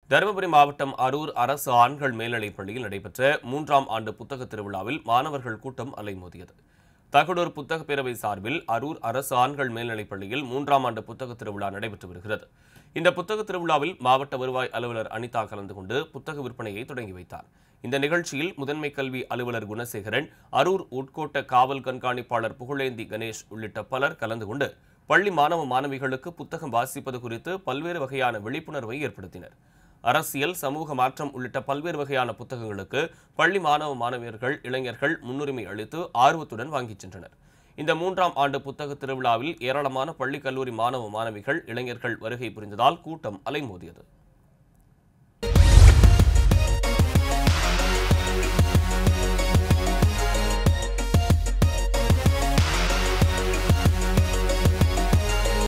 தருமபுரி மாவட்டம் அரூர் அரசு ஆண்கள் மேல்நிலைப் பள்ளியில் நடைபெற்ற மூன்றாம் ஆண்டு புத்தக திருவிழாவில் மாணவர்கள் கூட்டம் அலைமோதியது தகடூர் புத்தக பேரவை சார்பில் அரூர் அரசு ஆண்கள் மேல்நிலைப் பள்ளியில் மூன்றாம் ஆண்டு புத்தக திருவிழா நடைபெற்று வருகிறது இந்த புத்தக திருவிழாவில் மாவட்ட வருவாய் அலுவலர் அனிதா கலந்து கொண்டு புத்தக விற்பனையை தொடங்கி வைத்தார் இந்த நிகழ்ச்சியில் முதன்மை கல்வி அலுவலர் குணசேகரன் அரூர் உட்கோட்ட காவல் கண்காணிப்பாளர் புகழேந்தி கணேஷ் உள்ளிட்ட பலர் கலந்து கொண்டு பள்ளி மாணவ மாணவிகளுக்கு புத்தகம் வாசிப்பது குறித்து பல்வேறு வகையான விழிப்புணர்வை ஏற்படுத்தினர் அரசியல் சமூக மாற்றம் உள்ளிட்ட பல்வேறு வகையான புத்தகங்களுக்கு பள்ளி மாணவ மாணவியர்கள் இளைஞர்கள் முன்னுரிமை அளித்து ஆர்வத்துடன் வாங்கிச் சென்றனர் இந்த மூன்றாம் ஆண்டு புத்தக திருவிழாவில் ஏராளமான பள்ளி கல்லூரி மாணவ மாணவிகள் இளைஞர்கள் வருகை புரிந்ததால் கூட்டம் அலைமோதியது